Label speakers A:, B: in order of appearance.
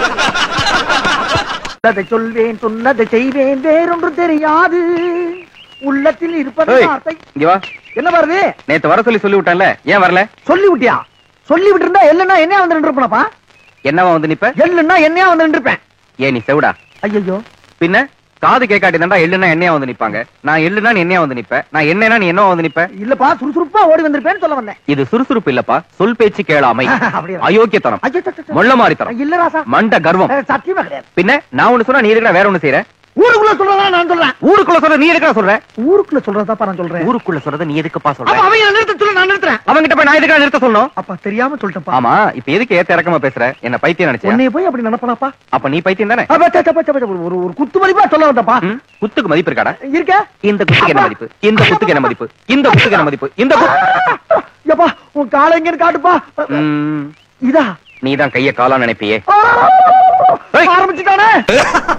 A: உள்ளதை சொல்வேன் சொன்னதை செய்வேன் வேறொன்று தெரியாது உள்ளத்தில் இருப்பது
B: ஏய்,
A: வார்த்தை
B: இங்க வா
A: என்ன வருது
B: நேத்து வர சொல்லி சொல்லி விட்டேன்ல ஏன் வரல
A: சொல்லி விட்டியா சொல்லி விட்டு இருந்தா எல்லுன்னா என்னையா வந்து நின்றுப்பனப்பா
B: என்னவா வந்து நிப்ப
A: எல்லுன்னா என்னையா வந்து நின்றுப்பேன்
B: ஏன் நீ செவிடா
A: ஐயோ
B: பின்ன காது கேட்காட்டி தாண்டா எள்ளுனா என்னையா வந்து நிப்பாங்க நான் எள்ளுனா நீ என்னையா வந்து நிப்ப நான் என்னன்னா நீ என்னவா வந்து நிப்ப
A: இல்லப்பா சுறுசுறுப்பா ஓடி வந்திருப்பேன்னு சொல்ல வந்தேன்
B: இது சுறுசுறுப்பு இல்லப்பா சொல் பேச்சு கேளாமை
A: அப்படியா?
B: அயோக்கியத்தனம்
A: ஐயோ, சே, சே, சே.
B: மொள்ள மாறித்தனம்
A: இல்ல ராசா
B: மண்ட கர்வம்
A: அஹ், சத்தியமா கிடையாது
B: பின்ன நான் ஒண்ணு சொன்னா நீ இருக்கிற வேற ஒண்ணு செய்யற
A: ஊருக்குள்ள சொல்றதா நான் சொல்றேன்
B: ஊருக்குள்ள சொல்ற நீ எதுக்குடா சொல்ற
A: ஊருக்குள்ள சொல்றதாப்பா நான் சொல்றேன்
B: ஊருக்குள்ள சொல்றத நீ எதுக்குப்பா
A: அப்ப
B: சொல்ற
A: அவங்க நிறுத்த சொல்ல நான் நிறுத்துறேன்
B: அவங்கிட்ட போய் நான் எதுக்கா நிறுத்த சொல்லணும்
A: அப்பா தெரியாம சொல்லிட்டேன்ப்பா
B: ஆமா இப்ப எதுக்கு ஏத்த இறக்கமா பேசுற என்ன பைத்தியம் நினைச்சியா
A: உன்னைய போய் அப்படி நினைப்பனாப்பா
B: அப்ப நீ பைத்தியம் தானே
A: அப்ப, சே, சே, சே, சே, ஒரு ஒரு குத்து மதிப்பா சொல்ல வந்தப்பா
B: ம்? குத்துக்கு மதிப்பு இருக்காடா
A: இருக்க
B: இந்த குத்துக்கு என்ன மதிப்பு இந்த குத்துக்கு என்ன மதிப்பு இந்த குத்துக்கு என்ன மதிப்பு இந்த குத்து-
A: எப்பா உன் காலை எங்கன்னு காட்டுப்பா
B: ம்,
A: இதா
B: நீதான் கைய காலா நினைப்பியே
A: ஆ!
B: ஏய்.
A: ஆரம்பிச்சுட்டானே